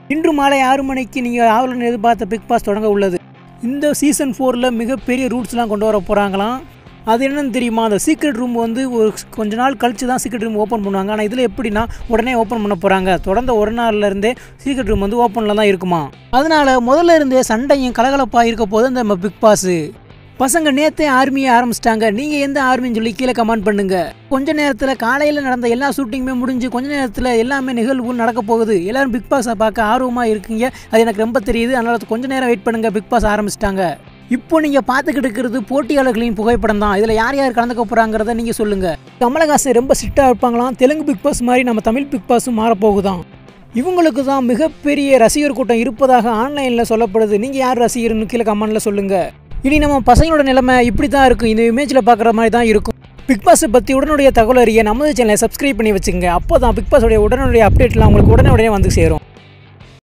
இன்று மாலை ஆறு மணிக்கு நீங்கள் ஆவலுடன் எதிர்பார்த்த பிக் பாஸ் தொடங்க உள்ளது இந்த சீசன் ஃபோரில் மிகப்பெரிய ரூட்ஸ்லாம் கொண்டு வர போகிறாங்களாம் அது என்னன்னு தெரியுமா அந்த சீக்ரெட் ரூம் வந்து ஒரு கொஞ்ச நாள் கழிச்சு தான் சீக்ரெட் ரூம் ஓப்பன் பண்ணுவாங்க ஆனால் இதில் எப்படின்னா உடனே ஓப்பன் பண்ண போகிறாங்க தொடர்ந்த ஒரு நாள்ல இருந்தே சீக்ரெட் ரூம் வந்து ஓப்பனில் தான் இருக்குமா அதனால் முதல்ல இருந்தே சண்டையும் கலகலப்பாக இருக்க போது இந்த பிக் பாஸு பசங்க நேத்தே ஆர்மியை ஆரம்பிச்சிட்டாங்க நீங்கள் எந்த ஆர்மின்னு சொல்லி கீழே கமெண்ட் பண்ணுங்க கொஞ்ச நேரத்தில் காலையில் நடந்த எல்லா ஷூட்டிங்குமே முடிஞ்சு கொஞ்ச நேரத்தில் எல்லாமே நிகழ்வுகள் நடக்க போகுது எல்லாரும் பிக் பாஸை பார்க்க ஆர்வமாக இருக்கீங்க அது எனக்கு ரொம்ப தெரியுது அதனால் கொஞ்ச நேரம் வெயிட் பண்ணுங்க பிக் பாஸ் ஆரம்பிச்சிட்டாங்க இப்போ நீங்கள் பார்த்துக்கிட்டு இருக்கிறது போட்டியாளர்களின் புகைப்படம் தான் இதில் யார் யார் கலந்துக்க போகிறாங்கிறத நீங்கள் சொல்லுங்கள் கமலஹாசன் ரொம்ப ஸ்ட்ரிக்டாக இருப்பாங்களாம் தெலுங்கு பிக் பாஸ் மாதிரி நம்ம தமிழ் பிக் பாஸும் மாறப்போகுதான் இவங்களுக்கு தான் மிகப்பெரிய ரசிகர் கூட்டம் இருப்பதாக ஆன்லைனில் சொல்லப்படுது நீங்கள் யார் ரசிகர்னு கீழே கமெண்ட்டில் சொல்லுங்கள் இனி நம்ம பசங்களோட நிலைமை இப்படி தான் இருக்கும் இந்த இமேஜில் பார்க்குற மாதிரி தான் இருக்கும் பிக் பாஸை பற்றி உடனுடைய தகவல் அறிய நமது சேனலை சப்ஸ்கிரைப் பண்ணி வச்சுக்கோங்க அப்போ தான் பிக் பாஸோடைய உடனுடைய அப்டேட்லாம் உங்களுக்கு உடனே உடனே வந்து சேரும்